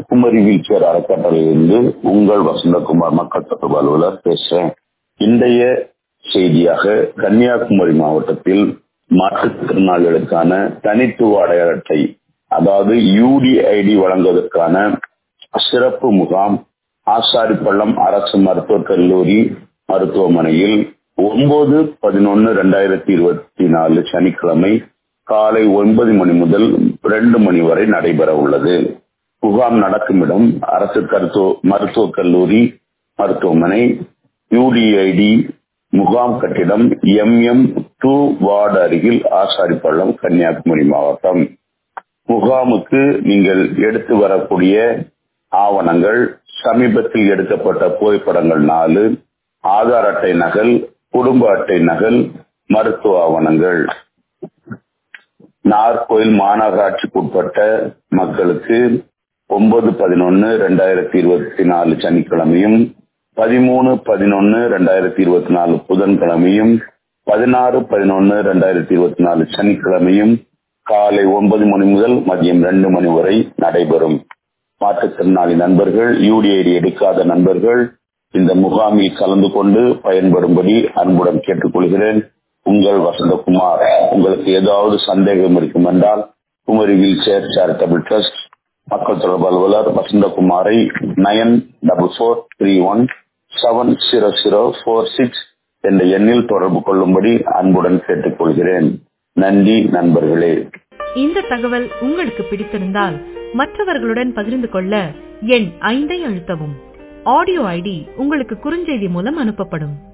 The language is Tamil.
குமரி வீல்சேர் அறக்கட்டளையிலிருந்து உங்கள் வசந்தகுமார் மக்கள் தொடர்பு அலுவலர் பேசுறேன் இன்றைய செய்தியாக கன்னியாகுமரி மாவட்டத்தில் மாற்றுத்திறனாளிகளுக்கான தனித்துவ அடையாள அட்டை அதாவது யூடிஐடி வழங்குவதற்கான சிறப்பு முகாம் ஆசாரிப்பள்ளம் அரசு மருத்துவக் கல்லூரி மருத்துவமனையில் ஒன்பது பதினொன்னு ரெண்டாயிரத்தி இருபத்தி நாலு சனிக்கிழமை காலை ஒன்பது மணி முதல் இரண்டு மணி வரை நடைபெற உள்ளது முகாம் நடக்கும் இடம் அரசு கருத்துவ மருத்துவக் கல்லூரி மருத்துவமனை யூடிஐடி முகாம் கட்டிடம் எம் எம் டூ வார்டு அருகில் ஆசாரிப்பள்ளம் கன்னியாகுமரி மாவட்டம் முகாமுக்கு நீங்கள் எடுத்து வரக்கூடிய ஆவணங்கள் சமீபத்தில் எடுக்கப்பட்ட புகைப்படங்கள் நாலு ஆதார் அட்டை நகல் குடும்ப அட்டை நகல் மருத்துவ ஆவணங்கள் நார்கோயில் மாநகராட்சிக்கு உட்பட்ட மக்களுக்கு ஒன்பது பதினொன்னு ரெண்டாயிரத்தி இருபத்தி நாலு சனிக்கிழமையும் பதிமூணு பதினொன்னு ரெண்டாயிரத்தி இருபத்தி நாலு புதன்கிழமையும் பதினாறு பதினொன்னு ரெண்டாயிரத்தி இருபத்தி நாலு சனிக்கிழமையும் காலை ஒன்பது மணி முதல் மதியம் ரெண்டு மணி வரை நடைபெறும் மாற்றுத்திறனாளி நண்பர்கள் யூடிஐடி எடுக்காத நண்பர்கள் இந்த முகாமில் கலந்து கொண்டு பயன்படும்படி அன்புடன் கேட்டுக்கொள்கிறேன் உங்கள் வசந்தகுமார் உங்களுக்கு ஏதாவது சந்தேகம் இருக்கும் என்றால் Kumari wheel chair charitable trust மக்கள் தொடர்பு அலுவலர் வசந்தகுமாரை nine double four three one seven zero zero four six என்ற எண்ணில் தொடர்பு கொள்ளும்படி அன்புடன் கேட்டுக்கொள்கிறேன் நன்றி நண்பர்களே இந்த தகவல் உங்களுக்கு பிடித்திருந்தால் மற்றவர்களுடன் பகிர்ந்து கொள்ள எண் ஐந்தை அழுத்தவும் ஆடியோ ஐடி உங்களுக்கு குறுஞ்செய்தி மூலம் அனுப்பப்படும்